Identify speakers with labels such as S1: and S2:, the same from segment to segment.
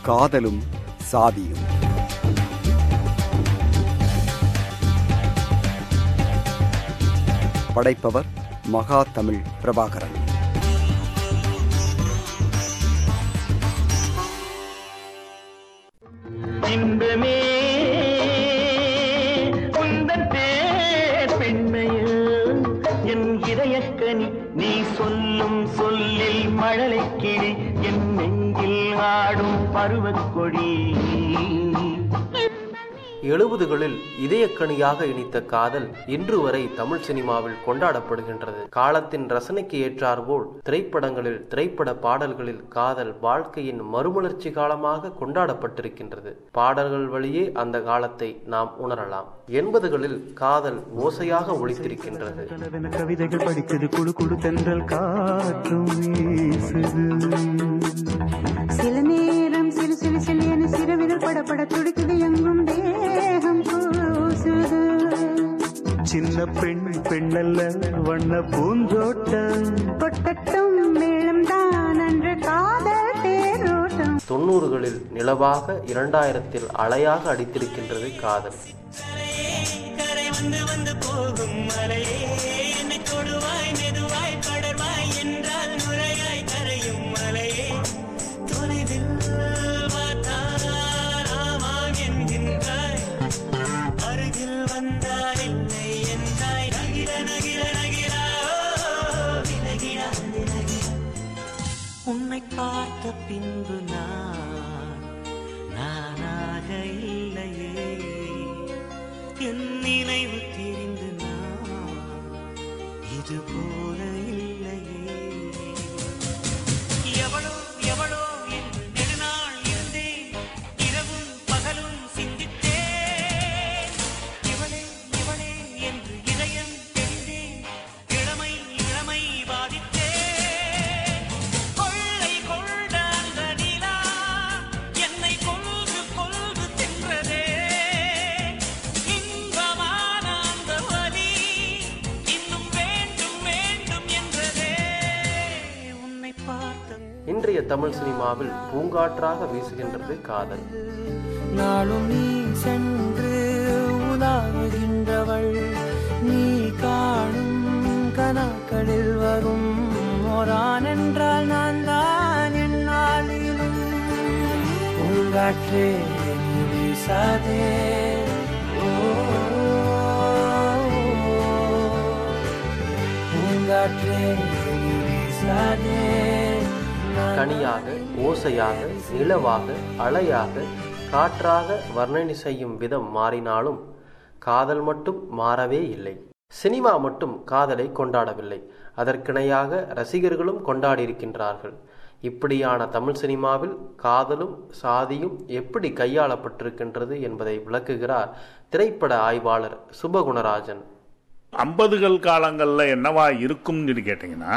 S1: காதலும் சாதியும் படைப்பவர் மகா தமிழ் பிரபாகரன்
S2: இன்பமே உந்தன் பேர் பெண்மையில் என் இதயக்கனி நீ சொல்லும் சொல்லில் மழலை கிளி என் நெஞ்சில் ஆடும் பருவக் கொடி
S3: எழுபதுகளில் இதயக்கணியாக இனித்த காதல் இன்று வரை தமிழ் சினிமாவில் கொண்டாடப்படுகின்றது காலத்தின் ரசனைக்கு ஏற்றாற்போல் திரைப்படங்களில் திரைப்பட பாடல்களில் காதல் வாழ்க்கையின் மறுமலர்ச்சி காலமாக கொண்டாடப்பட்டிருக்கின்றது பாடல்கள் வழியே அந்த காலத்தை நாம் உணரலாம் எண்பதுகளில் காதல் ஓசையாக ஒழித்திருக்கின்றது
S4: கனவென கவிதைகள் படிக்குது குழு குழு தென்றல் காற்றும் வீசுது
S5: சில நேரம் சிறு சிறு சிறு என சிறுவிரல் படப்பட துடிக்குது எங்கும் தேகம் கூசுது
S4: சின்ன பெண் பெண்ணல்ல வண்ண பூந்தோட்டம்
S5: கொட்டட்டும் மேளம் தான் அன்று காதல் தேரோட்டம்
S3: தொண்ணூறுகளில் நிலவாக இரண்டாயிரத்தில் அலையாக அடித்திருக்கின்றது காதல்
S2: கரை வந்து வந்து போகும் மலையே என்னை தொடுவாய் மெதுவாய் படர்வாய் என்றால் நுரையாய் கரையும் மலையே தொலைவில் பார்த்தால் ஆமாம் என்கின்றாய் அருகில் வந்தால் இல்லை என்றாய் நகிர நகிர நகிரா ஓ, விலகிடா விலகிடா உன்னை பார்த்த பின்பு நான் நானாக இல்லையே என் நினைவு தெரிந்து நான் இது போல இல்லையே எவளோ எவளோ என்று நெடுநாள் இருந்தேன் இரவும் பகலும் சிந்தித்தேன் இவளே இவளே என்று இதயம் தெரிந்தேன் இளமை இளமை பாதித்தேன் கொள்ளை கொண்ட அந்த நிலா என்னை கொல்கு கொல்கு தின்றதே இன்பமான அந்த வலி இன்னும் வேண்டும் வேண்டும் என்றதே உன்னை பார்த்த
S3: இன்றைய தமிழ் சினிமாவில் பூங்காற்றாக வீசுகின்றது காதல்
S2: நாளும் நீ சென்று உலாவுகின்றவள் நீ காணும் கனாக்களில் வரும் ஓரான் என்றால் நான் தான் என்னாலிலும் பூங்காற்றே நீ வீசாதே ஓ, பூங்காற்றே நீ வீசாதே நான்
S3: கனியாக ஓசையாக நிலவாக அலையாக காற்றாக வர்ணனை செய்யும் விதம் மாறினாலும் காதல் மட்டும் மாறவே இல்லை சினிமா மட்டும் காதலை கொண்டாடவில்லை அதற்கிணையாக ரசிகர்களும் கொண்டாடியிருக்கின்றார்கள் இப்படியான தமிழ் சினிமாவில் காதலும் சாதியும் எப்படி கையாளப்பட்டிருக்கின்றது என்பதை விளக்குகிறார் திரைப்பட ஆய்வாளர் சுபகுணராஜன்
S6: ஐம்பதுகள் காலங்களில் என்னவா இருக்கும்னு சொல்லி கேட்டிங்கன்னா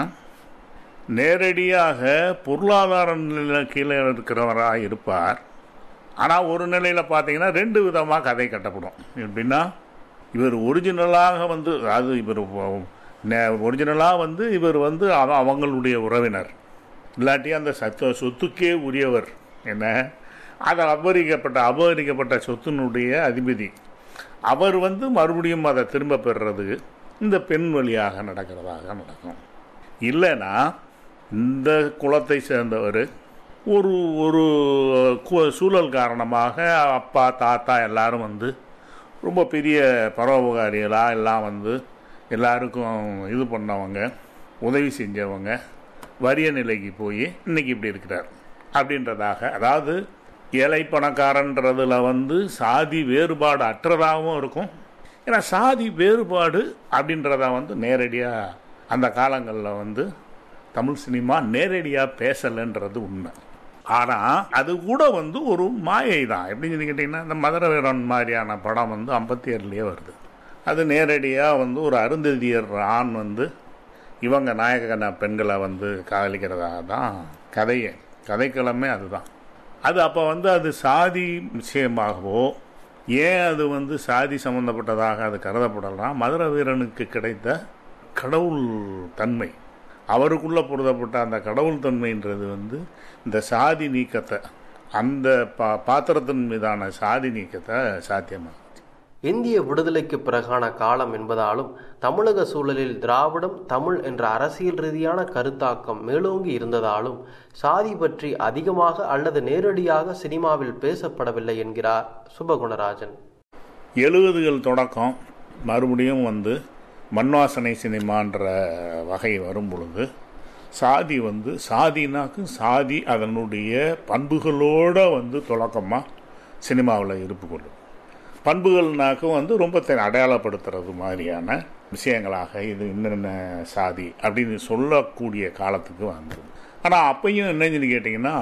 S6: நேரடியாக பொருளாதார நிலை கீழே இருக்கிறவராக இருப்பார் ஆனால் ஒரு நிலையில் பார்த்தீங்கன்னா ரெண்டு விதமாக கதை கட்டப்படும் எப்படின்னா இவர் ஒரிஜினலாக வந்து அது இவர் ஒரிஜினலாக வந்து இவர் வந்து அவ- அவங்களுடைய உறவினர் இல்லாட்டி அந்த சத்த சொத்துக்கே உரியவர் என்ன அது அபகரிக்கப்பட்ட அபகரிக்கப்பட்ட சொத்தினுடைய அதிபதி அவர் வந்து மறுபடியும் அதை திரும்ப பெறுறது இந்த பெண் வழியாக நடக்கிறதாக நடக்கும் இல்லைன்னா இந்த குலத்தை சேர்ந்தவர் ஒரு ஒரு கு- சூழல் காரணமாக அப்பா தாத்தா எல்லாரும் வந்து ரொம்ப பெரிய பரோபகாரிகளாக எல்லாம் வந்து எல்லாருக்கும் இது பண்ணவங்க உதவி செஞ்சவங்க வறிய நிலைக்கு போய் இன்னைக்கு இப்படி இருக்கிறார் அப்படின்றதாக அதாவது ஏழை பணக்காரன்றதுல வந்து சாதி வேறுபாடு அற்றதாகவும் இருக்கும் ஏன்னா சாதி வேறுபாடு அப்படின்றத வந்து நேரடியாக அந்த காலங்களில் வந்து தமிழ் சினிமா நேரடியாக பேசலைன்றது உண்மை ஆனால் அது கூட வந்து ஒரு மாயை தான் எப்படின்னு சொல்லி கேட்டிங்கன்னா இந்த மதுர வீரன் மாதிரியான படம் வந்து ஐம்பத்தி ஏழுலேயே வருது அது நேரடியாக வந்து ஒரு அருந்ததியர் ஆண் வந்து இவங்க நாயகன பெண்களை வந்து காதலிக்கிறதாக தான் கதையே கதைக்களமே அதுதான் அது அப்போ வந்து அது சாதி விஷயமாகவோ ஏன் அது வந்து சாதி சம்பந்தப்பட்டதாக அது கருதப்படலாம் மதுர வீரனுக்கு கிடைத்த கடவுள் தன்மை அவருக்குள்ள பொருத்தப்பட்ட அந்த கடவுள் தன்மைன்றது வந்து இந்த சாதி நீக்கத்தை அந்த பா பாத்திரத்தின் மீதான சாதி நீக்கத்தை சாத்தியமாகுது
S3: இந்திய விடுதலைக்கு பிறகான காலம் என்பதாலும் தமிழக சூழலில் திராவிடம் தமிழ் என்ற அரசியல் ரீதியான கருத்தாக்கம் மேலோங்கி இருந்ததாலும் சாதி பற்றி அதிகமாக அல்லது நேரடியாக சினிமாவில் பேசப்படவில்லை என்கிறார் சுபகுணராஜன்
S6: எழுபதுகள் தொடக்கம் மறுபடியும் வந்து மண்வாசனை சினிமான்ற வகை வரும் பொழுது சாதி வந்து சாதினாக்கு சாதி அதனுடைய பண்புகளோடு வந்து தொடக்கமாக சினிமாவில் இருப்பு கொள்ளும் பண்புகள்னாக்கும் வந்து ரொம்ப தெ- அடையாளப்படுத்துறது மாதிரியான விஷயங்களாக இது என்னென்ன சாதி அப்படின்னு சொல்லக்கூடிய காலத்துக்கு வந்தது ஆனால் அப்பையும் என்னன்னு கேட்டிங்கன்னா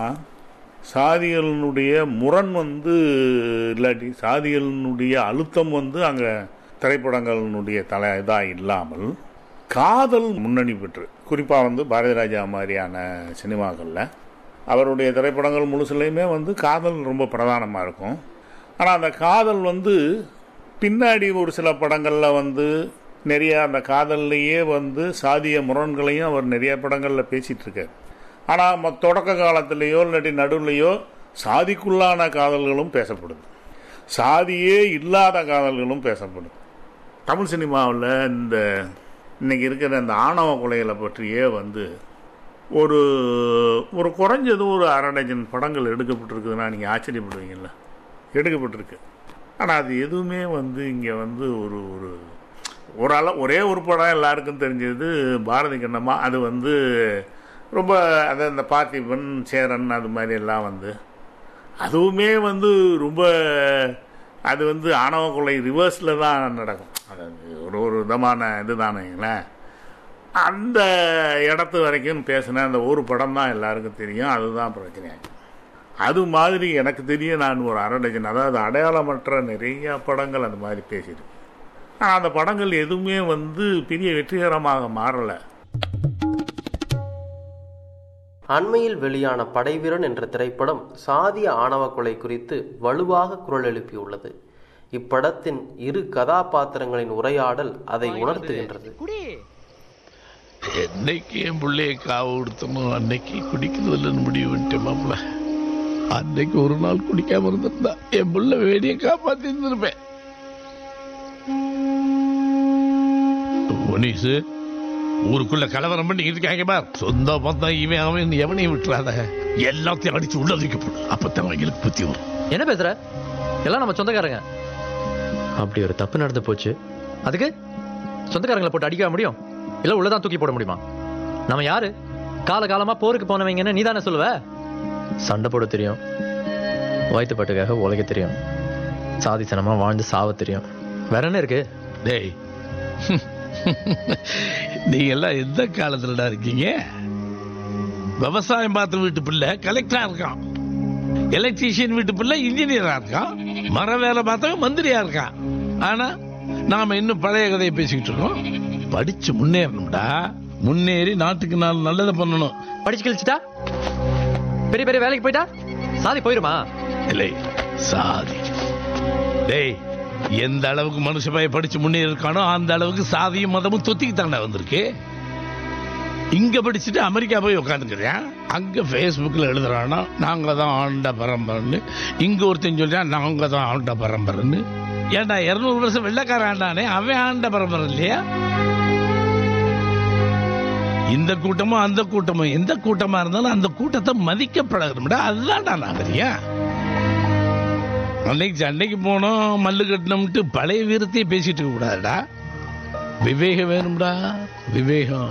S6: சாதிகளினுடைய முரண் வந்து இல்லாட்டி சாதிகளினுடைய அழுத்தம் வந்து அங்கே திரைப்படங்களினுடைய தலை இதாக இல்லாமல் காதல் முன்னணி பெற்று குறிப்பாக வந்து பாரதி ராஜா மாதிரியான சினிமாக்களில் அவருடைய திரைப்படங்கள் முழுசுலையுமே வந்து காதல் ரொம்ப பிரதானமாக இருக்கும் ஆனால் அந்த காதல் வந்து பின்னாடி ஒரு சில படங்களில் வந்து நிறைய அந்த காதல்லையே வந்து சாதிய முரண்களையும் அவர் நிறைய படங்களில் பேசிகிட்டு இருக்கார் ஆனால் தொடக்க காலத்திலேயோ இல்லாட்டி நடுவுலையோ சாதிக்குள்ளான காதல்களும் பேசப்படுது சாதியே இல்லாத காதல்களும் பேசப்படுது தமிழ் சினிமாவில் இந்த இன்னைக்கு இருக்கிற இந்த ஆணவ கொலைகளை பற்றியே வந்து ஒரு ஒரு குறைஞ்சது ஒரு அரை டஜன் படங்கள் எடுக்கப்பட்டிருக்குதுன்னா நீங்கள் ஆச்சரியப்படுவீங்கல்ல எடுக்கப்பட்டிருக்கு ஆனால் அது எதுவுமே வந்து இங்கே வந்து ஒரு ஒரு ஒரு அள ஒரே ஒரு படம் எல்லாருக்கும் தெரிஞ்சது பாரதி கண்ணம்மா அது வந்து ரொம்ப அதை இந்த பார்த்திபன் சேரன் அது மாதிரி எல்லாம் வந்து அதுவுமே வந்து ரொம்ப அது வந்து ஆணவ கொலை ரிவர்ஸில் தான் நடக்கும் அது ஒரு ஒரு விதமான இது தானேங்களேன் அந்த இடத்து வரைக்கும் பேசின அந்த ஒரு படம் தான் எல்லாருக்கும் தெரியும் அதுதான் பிரச்சனையாச்சு அது மாதிரி எனக்கு தெரிய நான் ஒரு அரை டஜன் அதாவது அடையாளமற்ற நிறைய படங்கள் அந்த மாதிரி பேசியிருக்கேன் ஆனால் அந்த படங்கள் எதுவுமே வந்து பெரிய வெற்றிகரமாக மாறலை
S3: அண்மையில் வெளியான படைவீரன் என்ற திரைப்படம் சாதிய ஆணவ கொலை குறித்து வலுவாக குரல் எழுப்பியுள்ளது இப்படத்தின் இரு கதாபாத்திரங்களின் உரையாடல் அதை உணர்த்துகின்றது
S7: என்னைக்கு என் பிள்ளைய காவு கொடுத்தனோ அன்னைக்கு குடிக்கிறது இல்லைன்னு முடிவு பண்ணிட்டேன் மாப்பிள்ள அன்னைக்கு ஒரு நாள் குடிக்காம இருந்திருந்தா என் புள்ள வேடிய காப்பாத்தி இருந்திருப்பேன் முனிசு ஊருக்குள்ள கலவரம் பண்ணி இருக்காங்க பார் சொந்த பந்தம் இவன் அவன் எவனையும் விட்டுறாத எல்லாத்தையும் அடிச்சு உள்ள வைக்கப்படும் அப்பதான் அவங்களுக்கு புத்தி வரும்
S8: என்ன பேசுற எல்லாம் நம்ம சொந்தக்காரங்க அப்படி ஒரு தப்பு நடந்து போச்சு அதுக்கு சொந்தக்காரங்களை போட்டு அடிக்க முடியும் இல்ல உள்ளதான் தூக்கி போட முடியுமா நம்ம யாரு கால காலமா போருக்கு போனவங்கன்னு நீ தானே சொல்லுவ சண்டை போட தெரியும் வயிற்றுப்பாட்டுக்காக உழைக்க தெரியும் சாதிசனமா வாழ்ந்து சாவ தெரியும் வேற என்ன இருக்கு
S7: டேய் நீங்க எல்லாம் எந்த காலத்துலடா இருக்கீங்க விவசாயம் பார்த்த வீட்டு பிள்ளை கலெக்டரா இருக்கான் எலக்ட்ரீஷியன் வீட்டு பிள்ளை இன்ஜினியரா இருக்கான் மர வேலை பார்த்தவன் மந்திரியா இருக்கான் ஆனா நாம இன்னும் பழைய கதையை பேசிக்கிட்டு இருக்கோம் படிச்சு முன்னேறணும்டா முன்னேறி நாட்டுக்கு நாலு நல்லதை பண்ணணும்
S8: படிச்சு கழிச்சுட்டா பெரிய பெரிய வேலைக்கு போயிட்டா சாதி போயிருமா
S7: இல்லை சாதி டேய் எந்த அளவுக்கு மனுஷ பைய படிச்சு முன்னேறி இருக்கானோ அந்த அளவுக்கு சாதியும் மதமும் தொத்திக்கு தாண்டா வந்திருக்கு இங்க படிச்சுட்டு அமெரிக்கா போய் உட்காந்துக்கிறேன் அங்க ஃபேஸ்புக்கில் எழுதுறானா நாங்க தான் ஆண்ட பரம்பரைன்னு இங்க ஒருத்தன் சொல்றான் நாங்க தான் ஆண்ட பரம்பரைன்னு ஏன்டா இருநூறு வருஷம் வெள்ளக்காரன் ஆண்டானே அவன் ஆண்ட பரம்பரை இல்லையா இந்த கூட்டமும் அந்த கூட்டமும் எந்த கூட்டமா இருந்தாலும் அந்த கூட்டத்தை மதிக்கப்படணும்டா அதுதான்டா நாகரிகம் அன்னைக்கு சண்டைக்கு போனோம் மல்லு கட்டணும்ட்டு பழைய வீரத்தையே பேசிட்டு இருக்க கூடாதுடா விவேகம் வேணும்டா விவேகம்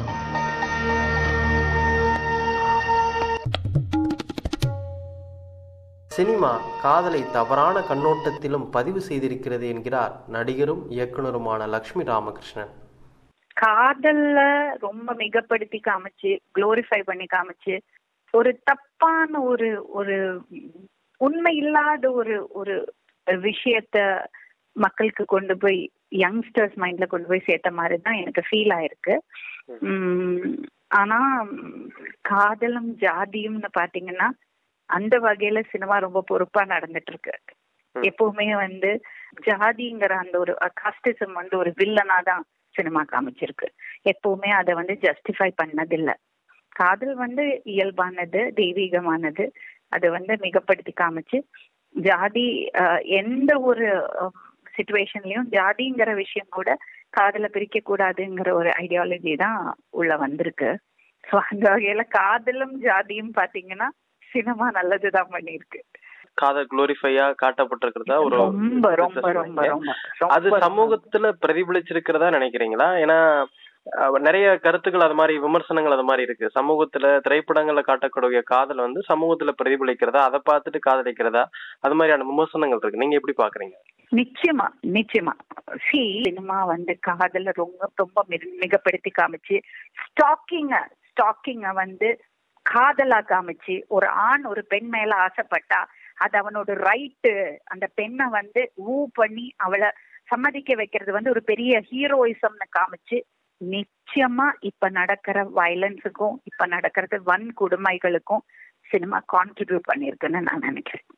S3: சினிமா காதலை தவறான கண்ணோட்டத்திலும் பதிவு செய்திருக்கிறது என்கிறார் நடிகரும் இயக்குனருமான லக்ஷ்மி ராமகிருஷ்ணன்
S9: காதல்ல ரொம்ப மிகப்படுத்தி காமிச்சு குளோரிஃபை பண்ணி காமிச்சு ஒரு தப்பான ஒரு ஒரு உண்மை இல்லாத ஒரு ஒரு விஷயத்த மக்களுக்கு கொண்டு போய் யங்ஸ்டர்ஸ் மைண்ட்ல கொண்டு போய் சேர்த்த மாதிரி தான் எனக்கு ஃபீல் ஆயிருக்கு உம் ஆனா காதலும் ஜாதியும்னு பாத்தீங்கன்னா அந்த வகையில சினிமா ரொம்ப பொறுப்பா நடந்துட்டு இருக்கு எப்பவுமே வந்து ஜாதிங்கிற அந்த ஒரு காஸ்டிசம் வந்து ஒரு வில்லனா தான் சினிமா காமிச்சிருக்கு எப்பவுமே அதை வந்து ஜஸ்டிஃபை பண்ணதில்லை காதல் வந்து இயல்பானது தெய்வீகமானது அது வந்து மிகப்படுத்தி காமிச்சு ஜாதி அஹ், எந்த ஒரு சுச்சுவேஷன்லயும் ஜாதிங்கிற விஷயம் கூட காதலை பிரிக்க கூடாதுங்கிற ஒரு ஐடியாலஜி தான் உள்ள வந்திருக்கு ஸோ அந்த வகையில காதலும் ஜாதியும் பாத்தீங்கன்னா சினிமா நல்லதுதான் பண்ணியிருக்கு
S3: காதல் குளோரிஃபையா காட்டப்பட்டிருக்கிறதா ஒரு
S9: ரொம்ப ரொம்ப ரொம்ப ரொம்ப
S3: அது
S9: ரொம்ப
S3: சமூகத்துல பிரதிபலிச்சிருக்கிறதா நினைக்கிறீங்களா ஏன்னா அஹ், நிறைய கருத்துக்கள் அது மாதிரி விமர்சனங்கள் அது மாதிரி இருக்கு சமூகத்துல திரைப்படங்கள்ல காட்டக்கூடிய காதல் வந்து சமூகத்துல பிரதிபலிக்கிறதா அதை பார்த்துட்டு காதலிக்கிறதா அது மாதிரியான விமர்சனங்கள் இருக்கு நீங்க எப்படி பாக்குறீங்க
S9: நிச்சயமா நிச்சயமா சி சினிமா வந்து காதல ரொம்ப ரொம்ப மிக- மிகப்படுத்தி காமிச்சு ஸ்டாக்கிங்க ஸ்டாக்கிங்க வந்து காதலா காமிச்சு ஒரு ஆண் ஒரு பெண் மேல ஆசைப்பட்டா அது அவனோட ரைட்டு அந்த பெண்ணை வந்து ஊ பண்ணி அவளை சம்மதிக்க வைக்கிறது வந்து ஒரு பெரிய ஹீரோயிசம்னு காமிச்சு நிச்சயமா இப்ப நடக்கிற வயலன்ஸுக்கும் இப்ப நடக்கிறது வன் கொடுமைகளுக்கும் சினிமா கான்ட்ரிபியூட் பண்ணிருக்குன்னு நான் நினைக்கிறேன்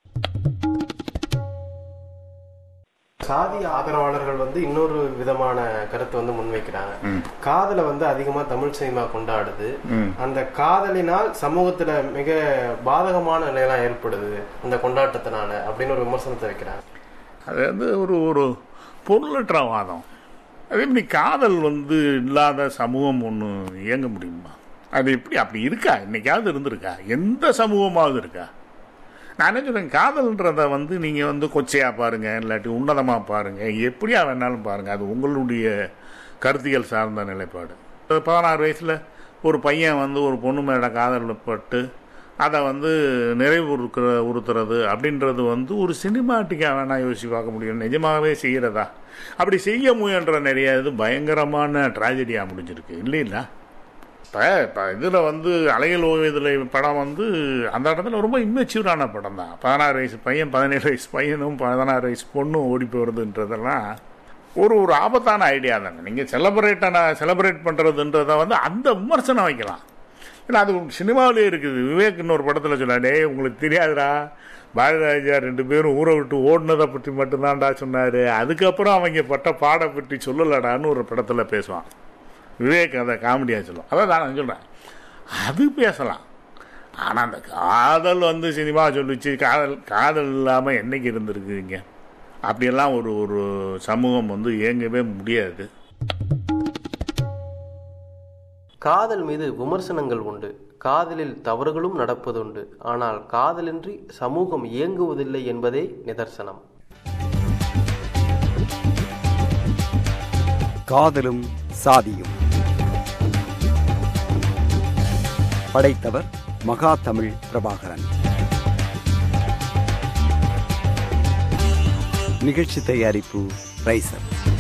S3: சாதி ஆதரவாளர்கள் வந்து இன்னொரு விதமான கருத்தை வந்து முன்வைக்கிறாங்க காதலை வந்து அதிகமா தமிழ் சினிமா கொண்டாடுது
S6: ம்.
S3: அந்த காதலினால் சமூகத்துல மிக பாதகமான நிலையெல்லாம் ஏற்படுது அந்த கொண்டாட்டத்தினால அப்படின்னு ஒரு விமர்சனத்தை வைக்கிறாங்க
S6: அது வந்து ஒரு ஒரு பொருளற்ற வாதம் அதே மாதிரி காதல் வந்து இல்லாத சமூகம் ஒன்று இயங்க முடியுமா அது எப்படி அப்படி இருக்கா இன்னைக்காவது இருந்திருக்கா எந்த சமூகமாவது இருக்கா நான் என்ன சொல்றேன் காதல்ன்றத வந்து நீங்கள் வந்து கொச்சையாக பாருங்கள் இல்லாட்டி உன்னதமாக பாருங்கள் எப்படியா வேணாலும் பாருங்கள் அது உங்களுடைய கருத்தியல் சார்ந்த நிலைப்பாடு ஒரு பதினாறு வயசில் ஒரு பையன் வந்து ஒரு பொண்ணு மேலே காதல் பட்டு அதை வந்து நிறைவு உறுக்கிற உறுத்துறது அப்படின்றது வந்து ஒரு சினிமாட்டிக்காக வேணா யோசிச்சு பார்க்க முடியும் நிஜமாகவே செய்கிறதா அப்படி செய்ய முயன்ற நிறைய இது பயங்கரமான ட்ராஜடியாக முடிஞ்சிருக்கு இல்லைங்களா இப்போ இப்போ இதில் வந்து அலைகள் ஓவியத்தில் படம் வந்து அந்த இடத்துல ரொம்ப இம்மெச்சூரான படம் தான் பதினாறு வயசு பையன் பதினேழு வயசு பையனும் பதினாறு வயசு பொண்ணும் ஓடி போகிறதுன்றதெல்லாம் ஒரு ஒரு ஆபத்தான ஐடியா தானே நீங்கள் செலப்ரேட்டான செலிப்ரேட் பண்ணுறதுன்றத வந்து அந்த விமர்சனம் வைக்கலாம் ஏன்னா அது சினிமாவிலே இருக்குது விவேக் இன்னொரு படத்தில் சொன்னா டேய் உங்களுக்கு தெரியாதுடா பாரதிராஜா ரெண்டு பேரும் ஊரை விட்டு ஓடினதை பற்றி மட்டும்தான்டா சொன்னார் அதுக்கப்புறம் அவங்க பட்ட பாடை பற்றி சொல்லலடான்னு ஒரு படத்தில் பேசுவான் விவேக் அதை காமெடியாக சொல்லுவோம் அதான் நான் சொல்கிறேன் அது பேசலாம் ஆனால் அந்த காதல் வந்து சினிமா சொல்லிச்சு காதல் காதல் இல்லாமல் என்னைக்கு இருந்திருக்குங்க அப்படியெல்லாம் ஒரு ஒரு சமூகம் வந்து இயங்கவே முடியாது
S3: காதல் மீது விமர்சனங்கள் உண்டு காதலில் தவறுகளும் நடப்பதுண்டு ஆனால் காதலின்றி சமூகம் இயங்குவதில்லை என்பதே நிதர்சனம்
S1: காதலும் சாதியும் படைத்தவர் மகா தமிழ் பிரபாகரன் நிகழ்ச்சி தயாரிப்பு ரைசர்